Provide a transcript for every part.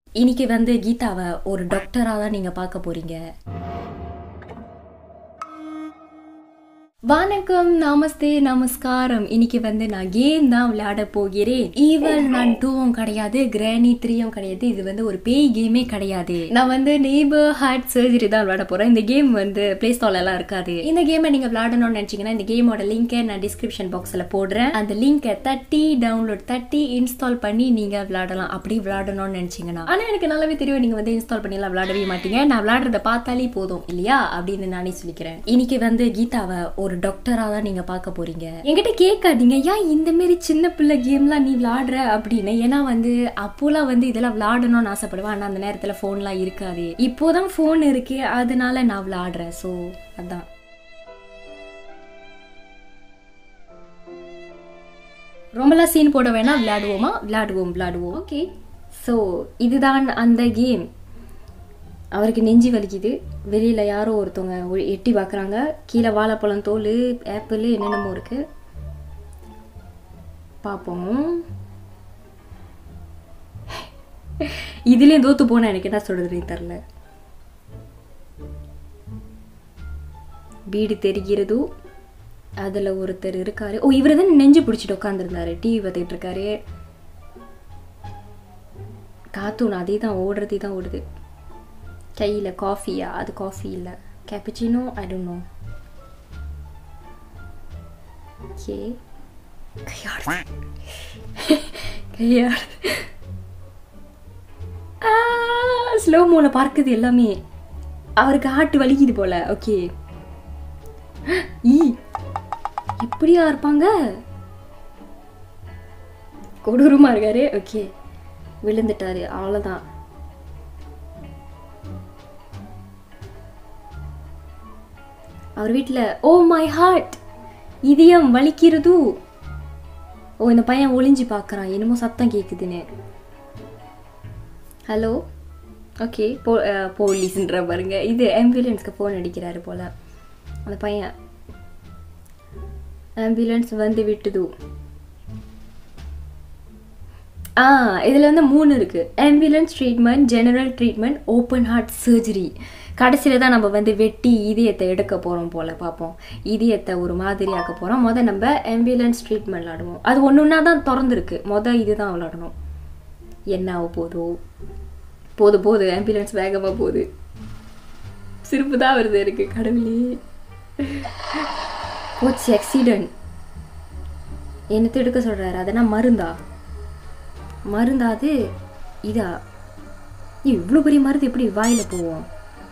இன்னைக்கு வந்து கீதாவை ஒரு டாக்டரா தான் நீங்க பார்க்க போறீங்க வணக்கம் நமஸ்தே நமஸ்காரம் இன்னைக்கு வந்து நான் கேம் தான் விளையாட போகிறேன் ஈவன் நான் டூவும் கிடையாது கிரானி த்ரீயும் கிடையாது இது வந்து ஒரு பேய் கேமே கிடையாது நான் வந்து நெய்பர் ஹார்ட் சர்ஜரி தான் விளையாட போறேன் இந்த கேம் வந்து பிளே ஸ்டால் எல்லாம் இருக்காது இந்த கேமை நீங்க விளையாடணும்னு நினைச்சீங்கன்னா இந்த கேமோட லிங்கை நான் டிஸ்கிரிப்ஷன் பாக்ஸ்ல போடுறேன் அந்த லிங்கை தட்டி டவுன்லோட் தட்டி இன்ஸ்டால் பண்ணி நீங்க விளையாடலாம் அப்படி விளையாடணும்னு நினைச்சீங்கன்னா ஆனா எனக்கு நல்லாவே தெரியும் நீங்க வந்து இன்ஸ்டால் பண்ணி எல்லாம் விளையாடவே மாட்டீங்க நான் விளையாடுறத பார்த்தாலே போதும் இல்லையா அப்படின்னு நானே சொல்லிக்கிறேன் இன்னைக்கு வந்து கீதாவை ஒரு டாக்டரா தான் நீங்க பார்க்க போறீங்க என்கிட்ட கேட்காதீங்க ஏன் இந்த மாதிரி சின்ன பிள்ளை கேம்லாம் நீ விளையாடுற அப்படின்னு ஏன்னா வந்து அப்போலாம் வந்து இதெல்லாம் விளையாடணும்னு ஆசைப்படுவேன் ஆனா அந்த நேரத்துல போன்லாம் இருக்காது இப்போதான் போன் இருக்கு அதனால நான் விளையாடுறேன் ஸோ அதான் ரொம்பலாம் சீன் போட வேணாம் விளையாடுவோமா விளையாடுவோம் விளையாடுவோம் ஓகே ஸோ இதுதான் அந்த கேம் அவருக்கு நெஞ்சு வலிக்குது வெளியில் யாரோ ஒருத்தவங்க ஒ- எட்டி பார்க்குறாங்க கீழே வாழைப்பழம் தோல் ஆப்பிள் என்னென்னமோ இருக்கு பார்ப்போம் இதுலேயும் தோத்து போனா எனக்கு என்ன சொல்றதுன்னு தெரில வீடு தெரிகிறது அதில் ஒருத்தர் இருக்காரு ஓ இவர் தான் நெஞ்சு பிடிச்சிட்டு உட்காந்துருந்தாரு டிவி பார்த்துக்கிட்டு இருக்காரு காத்தூன் அதே தான் ஓடுறதே தான் ஓடுது கையில் காஃபியா அது காஃபி இல்லை cappuccino I don't know okay கையாடு கையாடு ஸ்லோ மோல பார்க்குது எல்லாமே அவருக்கு ஹார்ட் வலிக்குது போல ஓகே ஈ இப்படியா இருப்பாங்க கொடூரமா இருக்காரு ஓகே விழுந்துட்டாரு அவ்வளோதான் அவர் வீட்டில் ஓ மை ஹார்ட் இதயம் வலிக்கிறது ஓ இந்த பையன் ஒளிஞ்சு பார்க்குறான் என்னமோ சத்தம் கேட்குதுன்னு ஹலோ ஓகே போ போலீஸ்ன்ற பாருங்க இது ஆம்புலன்ஸ்க்கு ஃபோன் அடிக்கிறாரு போல அந்த பையன் ஆம்புலன்ஸ் வந்து விட்டுது ஆ இதில் வந்து மூணு இருக்குது ambulance treatment general treatment open heart surgery கடைசியில் தான் நம்ம வந்து வெட்டி இதயத்தை எடுக்க போகிறோம் போல் பார்ப்போம் இதயத்தை ஒரு மாதிரி ஆக்க போகிறோம் மொதல் நம்ம ஆம்புலன்ஸ் ட்ரீட்மெண்ட் விளாடுவோம் அது ஒன்று ஒன்றா தான் திறந்துருக்கு மொதல் இதுதான் விளாடணும் என்ன ஆக போதோ போது போது ஆம்புலன்ஸ் வேகமாக போகுது சிரிப்பு தான் வருது எனக்கு கடவுளே போச்சு ஆக்சிடென்ட் என்னத்தை எடுக்க சொல்கிறாரு அதனா மருந்தா மருந்தா அது இதா இவ்வளோ பெரிய மருந்து எப்படி வாயில் போவோம்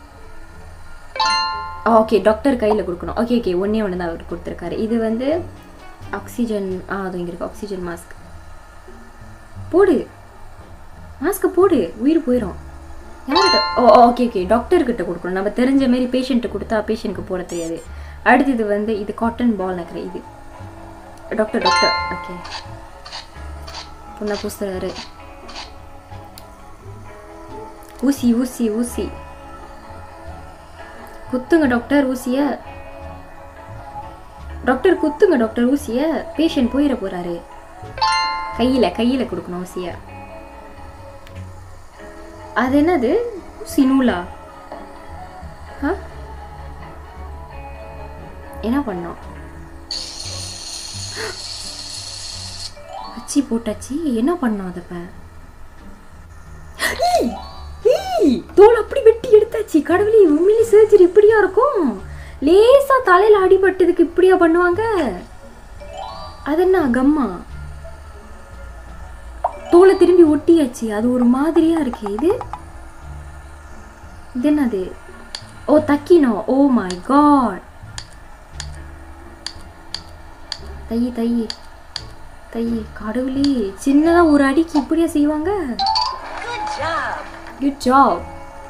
ஓகே டாக்டர் கையில் கொடுக்கணும் ஓகே ஓகே ஒன்றே ஒன்று தான் அவர் கொடுத்துருக்காரு இது வந்து ஆக்சிஜன் ஆ அது இங்கே இருக்கு ஆக்சிஜன் மாஸ்க் போடு மாஸ்க்கை போடு உயிர் போயிடும் யார்கிட்ட ஓ ஓகே ஓகே டாக்டர்கிட்ட கொடுக்கணும் நம்ம தெரிஞ்ச மாதிரி பேஷண்ட்டு கொடுத்தா பேஷண்ட்டுக்கு போட தெரியாது அடுத்தது வந்து இது காட்டன் பால் நக்கிற இது டாக்டர் டாக்டர் ஓகே பொண்ணை பூசுறாரு ஊசி ஊசி ஊசி குத்துங்க டாக்டர் ஊசிய டாக்டர் குத்துங்க டாக்டர் ஊசிய பேஷண்ட் போயிட போறாரு கையில கையில கொடுக்கணும் ஊசிய அது என்னது ஊசி நூலா ஆ? என்ன பண்ணோம் அச்சி போட்டாச்சு என்ன பண்ணோம் அதப்ப தோல் அப்படி வெட்டி எடுத்தாச்சு கடவுளே உண்மையிலே சர்ஜரி இப்படியா இருக்கும் லேசா தலையில அடிபட்டதுக்கு இப்படியா பண்ணுவாங்க அது என்ன கம்மா தோலை திரும்பி ஒட்டியாச்சு அது ஒரு மாதிரியா இருக்கு இது இது என்னது ஓ தக்கினோ ஓ மை காட் தையி தையி தையி கடவுளே சின்னதா ஒரு அடிக்கு இப்படியா செய்வாங்க குட் ஜாப்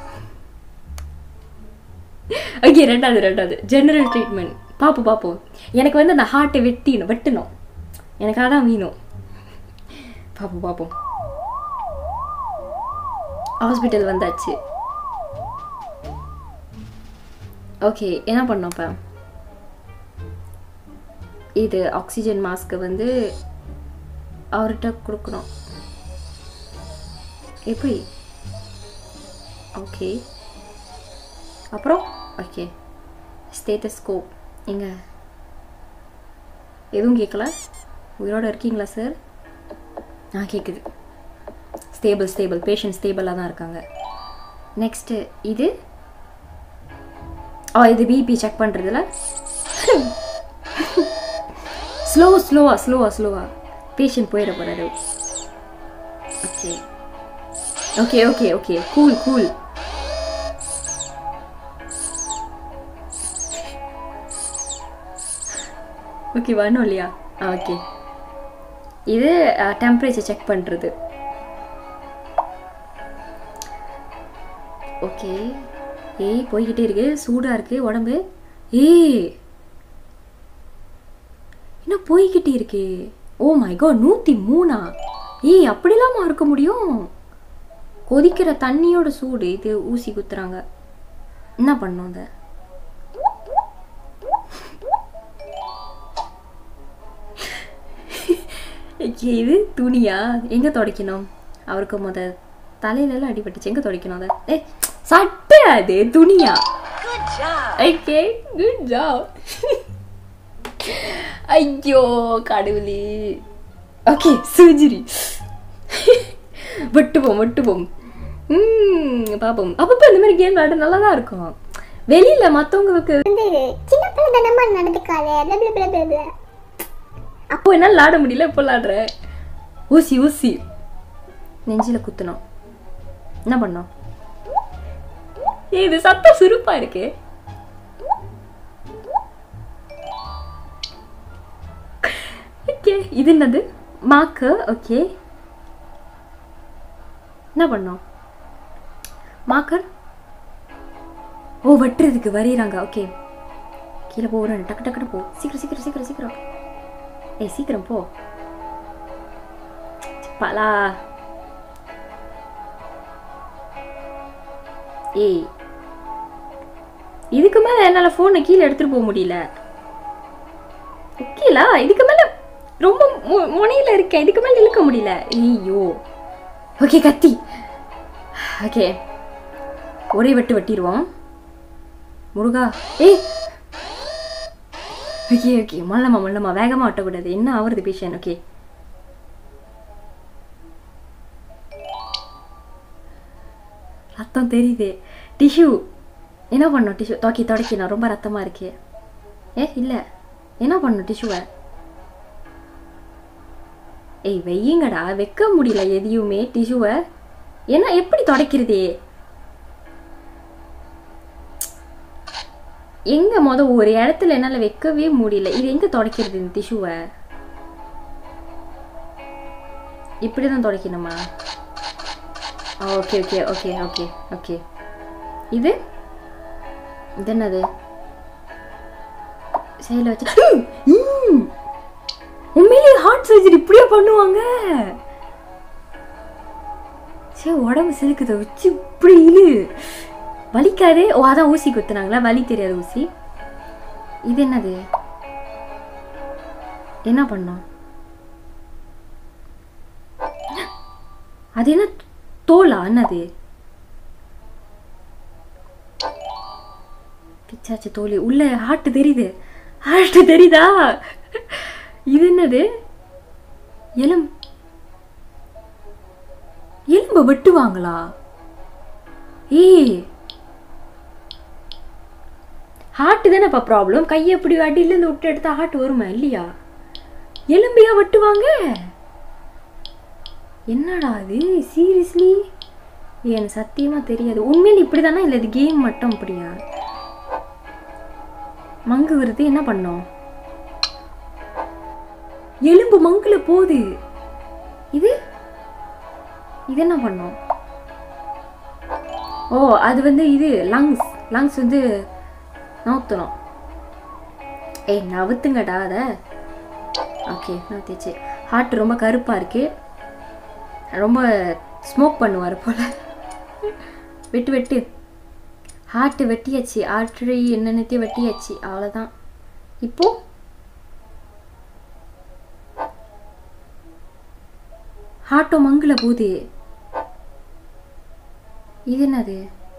ஓகே ரெண்டாவது ரெண்டாவது ஜெனரல் ட்ரீட்மெண்ட் பார்ப்போம் பார்ப்போம் எனக்கு வந்து அந்த ஹார்ட்டை வெட்டிணும் வெட்டணும் எனக்கு அதான் வேணும் பார்ப்போம் பார்ப்போம் ஹாஸ்பிட்டல் வந்தாச்சு ஓகே என்ன பண்ணோம் இப்போ இது ஆக்சிஜன் மாஸ்க்கை வந்து அவர்கிட்ட கொடுக்கணும் எப்படி ஓகே அப்புறம் ஓகே ஸ்டேட்டஸ்கோப் எங்க எதுவும் கேட்கல உயிரோட இருக்கீங்களா சார் ஆ கேட்குது ஸ்டேபிள் ஸ்டேபிள் பேஷண்ட் ஸ்டேபிளாக தான் இருக்காங்க நெக்ஸ்ட்டு இது ஆ இது பிபி செக் பண்ணுறதுல ஸ்லோ ஸ்லோவா ஸ்லோவா ஸ்லோவா பேஷண்ட் போயிட போகிறாரு okay okay okay okay cool cool okay வரணும் இல்லையா ஆ ஓகே இது டெம்பரேச்சர் செக் பண்ணுறது ஓகே ஏய் போய்கிட்டே இருக்கு சூடாக இருக்கு உடம்பு ஏய் என்ன போய்கிட்டே இருக்கு ஓ மை காட் நூற்றி மூணா ஏய் அப்படிலாமா இருக்க முடியும் கொதிக்கிற தண்ணியோட சூடு இது ஊசி குத்துறாங்க என்ன பண்ணும் அதை ஓகே, இது துணியா எங்க துடைக்கணும் அவருக்கு முத தலையில எல்லாம் அடிபட்டுச்சு எங்க துடைக்கணும் அதை ஏ சட்டை அது துணியா ஓகே குட் ஜாப் ஐயோ கடவுளே ஓகே சர்ஜரி விட்டுப்போம் விட்டுப்போம் ம் பார்ப்போம் அப்பப்போ இந்த மாதிரி கேம் விளையாட நல்லா தான் இருக்கும் வெளியில மற்றவங்களுக்கு வந்து சின்ன பிள்ளைத்தனமா நடந்துக்காத blah blah blah blah blah. அப்போ என்னால் விளாட முடியல இப்போ விளாடுற ஊசி ஊசி நெஞ்சில குத்தணும் என்ன பண்ணோம் ஏய், இது சத்தம் சுருப்பா இருக்கு ஓகே இது என்னது மாக்கு ஓகே என்ன பண்ணோம் மாக்கர் ஓ வெட்டுறதுக்கு வரைகிறாங்க ஓகே கீழே போ ஒரு டக்கு டக்குன்னு போ சீக்கிரம் சீக்கிரம் சீக்கிரம் சீக்கிரம் ஏய் சீக்கிரம் போ பலா ஏய் இதுக்கு மேல என்னால போனை கீழே எடுத்துட்டு போக முடியல ஓகேலா இதுக்கு மேல ரொம்ப மு- முனையில இருக்கேன் இதுக்கு மேல இழுக்க முடியல ஐயோ ஓகே கத்தி ஓகே ஒரே வெட்டு வெட்டிடுவோம் முருகா ஏய் ஓகே ஓகே மல்லம்மா மல்லம்மா வேகமா ஒட்டக்கூடாது என்ன ஆவறது பேஷன் ஓகே ரத்தம் தெரியுது டிஷ்யூ என்ன பண்ணும் டிஷ்யூ துவக்கி துடைக்கணும் ரொம்ப ரத்தமா இருக்கு ஏ இல்ல என்ன பண்ணும் டிஷ்யூவை ஏய் வெய்யுங்கடா வைக்க முடியல எதையுமே டிஷ்யூவை என்ன எப்படி துடைக்கிறது எங்க மொத ஒரு இடத்துல என்னால வைக்கவே முடியல இது எங்க துடைக்கிறது இந்த டிஷ்யூவை இப்படிதான் துடைக்கணுமா okay okay okay okay okay இது இது என்னது செயல வச்சு ம். உண்மையிலேயே ஹார்ட் சர்ஜரி இப்படியா பண்ணுவாங்க சே உடம்பு சிலுக்குத வச்சு இப்படி இழு வலிக்காதே ஓ அதான் ஊசி குத்துனாங்களா வலி தெரியாத ஊசி இது என்னது என்ன பண்ணோம் அது என்ன தோலா என்னது பிச்சாச்சு தோல் உள்ள ஹார்ட் தெரியுது ஹார்ட் தெரியுதா இது என்னது எலும் எலும்பை வெட்டுவாங்களா ஏய் ஹார்ட் தானேப்பா ப்ராப்ளம் கையை எப்படி அடியிலேருந்து விட்டு எடுத்தா ஹார்ட் வருமா இல்லையா எலும்பியா வெட்டுவாங்க என்னடா அது சீரியஸ்லி எனக்கு சத்தியமா தெரியாது உண்மையில இப்படிதானா இல்லை இது கேம் மட்டும் அப்படியா மங்கு வருது என்ன பண்ணோம் எலும்பு மங்குல போகுது இது இது என்ன பண்ணோம் ஓ அது வந்து இது லங்ஸ் லங்ஸ் வந்து நவுத்தணும் ஏய் நவுத்துங்கடா அதை ஓகே நவுத்திச்சு ஹார்ட் ரொம்ப கருப்பாக இருக்கு ரொம்ப ஸ்மோக் பண்ணுவார் போல வெட்டு வெட்டு ஹார்ட் வெட்டியாச்சு ஆர்டரி என்னென்னத்தையும் வெட்டியாச்சு அவ்வளோதான் இப்போ ஹார்ட்டோ மங்குல போகுது இது என்னது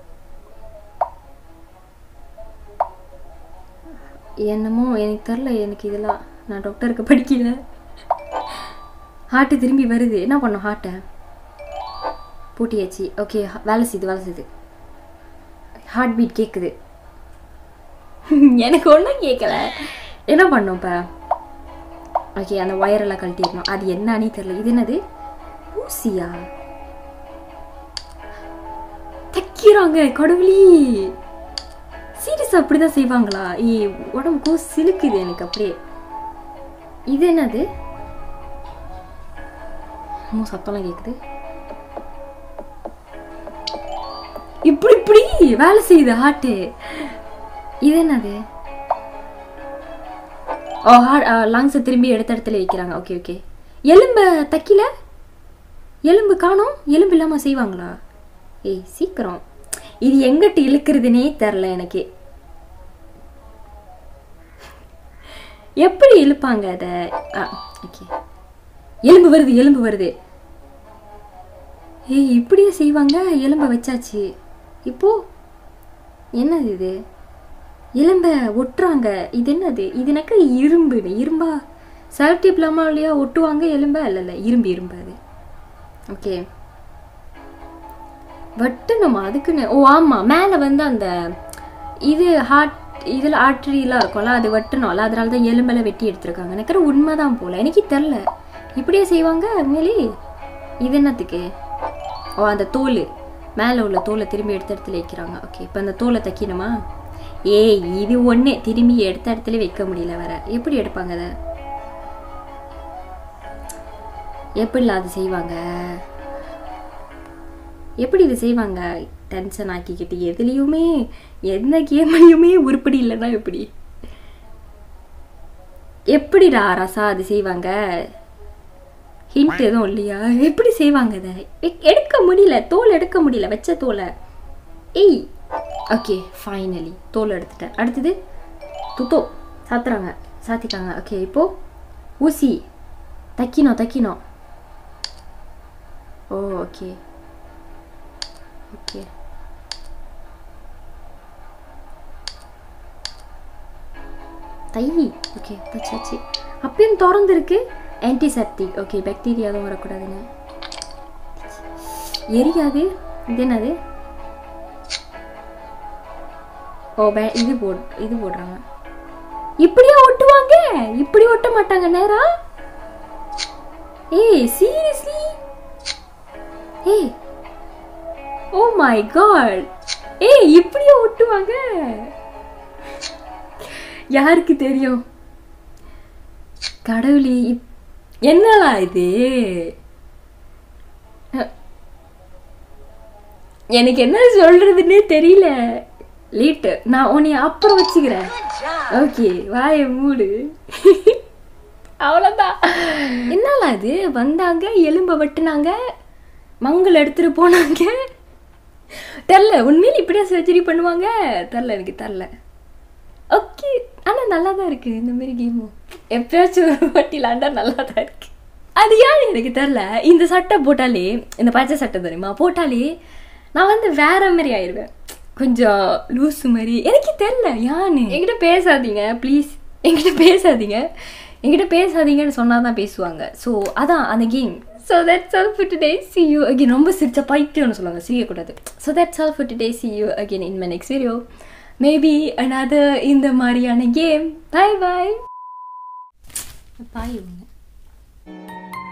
என்னமோ எனக்கு தெரில எனக்கு இதெல்லாம் நான் டாக்டருக்கு படிக்கல ஹார்ட்டு திரும்பி வருது என்ன பண்ணோம் ஹார்ட்டை பூட்டியாச்சு ஓகே வேலை செய்யுது வேலை செய்யுது ஹார்ட் பீட் கேட்குது எனக்கு ஒன்றும் கேட்கல என்ன பண்ணோம் இப்போ ஓகே அந்த ஒயரெல்லாம் கழட்டிடணும் அது என்னன்னே தெரியல இது என்னது ஊசியா தைக்கிறாங்க கடவுளி சீரியஸ் அப்படிதான் செய்வாங்களா ஏய் உடம்புக்கு சிலுக்குது எனக்கு அப்படியே இது என்னது அம்மா சத்தம்லாம் கேக்குது இப்படி இப்படி வேலை செய்யுது ஹார்ட்டு இது என்னது ஓ ஹார்ட் லங்ஸை திரும்பி எடுத்த இடத்துல வைக்கிறாங்க ஓகே ஓகே எலும்பை தைக்கல எலும்பு காணோம் எலும்பு இல்லாமல் செய்வாங்களா ஏய் சீக்கிரம் இது எங்கிட்டு இழுக்கிறதுனே தெரில எனக்கு எப்படி இழுப்பாங்க அதை ஆ ஓகே எலும்பு வருது எலும்பு வருது ஏய் இப்படியே செய்வாங்க எலும்பை வச்சாச்சு இப்போ என்னது இது எலும்பை ஒட்டுறாங்க இது என்னது இது எனக்கு இரும்பு இரும்பா செலக்டிவ் இல்லாமல் இல்லையா ஒட்டுவாங்க எலும்பை இல்லை இல்லை இரும்பு இரும்பு அது ஓகே வெட்டணுமா அதுக்குன்னு ஓ ஆமாம் மேலே வந்து அந்த இது ஹார்ட் இதில் ஆர்ட்ரிலாம் இருக்கும்ல அது வெட்டணும்ல அதனால தான் எலும்பெல்லாம் வெட்டி எடுத்திருக்காங்க எனக்கு உண்மைதான் போல எனக்கு தெரில இப்படியே செய்வாங்க உண்மையிலே இது என்னத்துக்கு ஓ அந்த தோல் மேலே உள்ள தோலை திரும்பி எடுத்த இடத்துல வைக்கிறாங்க ஓகே இப்போ அந்த தோலை தைக்கணுமா ஏய் இது ஒன்று திரும்பி எடுத்த இடத்துல வைக்க முடியல வேற எப்படி எடுப்பாங்க அதை எப்படிலாம் அது செய்வாங்க எப்படி இது செய்வாங்க டென்ஷன் ஆக்கிக்கிட்டு எதுலேயுமே எந்த கேம்லையுமே உருப்படி இல்லைன்னா எப்படி எப்படிடா ரசா அது செய்வாங்க ஹிண்ட் எதுவும் இல்லையா எப்படி செய்வாங்க அதை எ- எடுக்க முடியல தோல் எடுக்க முடியல வச்ச தோலை ஏய் ஓகே ஃபைனலி தோல் எடுத்துட்டேன் அடுத்தது துத்தோ சாத்துறாங்க சாத்திட்டாங்க ஓகே இப்போ ஊசி தைக்கணும் தைக்கணும் ஓ ஓகே ஓகே தை ஓகே தச்சாச்சு அப்பயும் திறந்துருக்கு ஆன்டிசெப்டிக் ஓகே பாக்டீரியா எதுவும் வரக்கூடாதுன்னு எரியாது இது என்னது ஓ பே இது போட் இது போடுறாங்க இப்படியா ஒட்டுவாங்க இப்படி ஒட்ட மாட்டாங்க நேரா ஏய் சீரியஸ்லி ஏய் ஓ மை காட் ஏய் இப்படியா ஒட்டுவாங்க யாருக்கு தெரியும் கடவுளே இப்- என்னடா இது அஹ். எனக்கு என்ன சொல்றதுன்னே தெரியல லீட்டு நான் உன்னை அப்புறம் வச்சுக்கிறேன் ஓகே வாய மூடு அவ்வளோதான் என்னடா இது வந்தாங்க எலும்பை வெட்டுனாங்க மங்கள் எடுத்துட்டு போனாங்க தெரில உண்மையில இப்படியா சர்ஜரி பண்ணுவாங்க தெரில எனக்கு தெரில ஓகே ஆனால் நல்லா தான் இருக்கு இந்த மாதிரி கேமும் எப்பயாச்சும் ஒரு வாட்டி விளாண்டா நல்லா தான் இருக்கு அது ஏன் எனக்கு தெரில இந்த சட்டை போட்டாலே இந்த பச்சை சட்டை தெரியுமா போட்டாலே நான் வந்து வேற மாதிரி ஆயிடுவேன் கொஞ்சம் லூசு மாதிரி எனக்கு தெரில யான்னு என்கிட்ட பேசாதீங்க ப்ளீஸ் என்கிட்ட பேசாதீங்க என்கிட்ட பேசாதீங்கன்னு சொன்னால் தான் பேசுவாங்க ஸோ அதான் அந்த game so that's all for today see you again ரொம்ப சிரிச்ச பைத்தியம்னு சொல்லுவாங்க சிரியக்கூடாது so that's all for today see you again in my next video maybe another இந்த மாதிரியான கேம் பாய் பாய் பாய் ஒன்று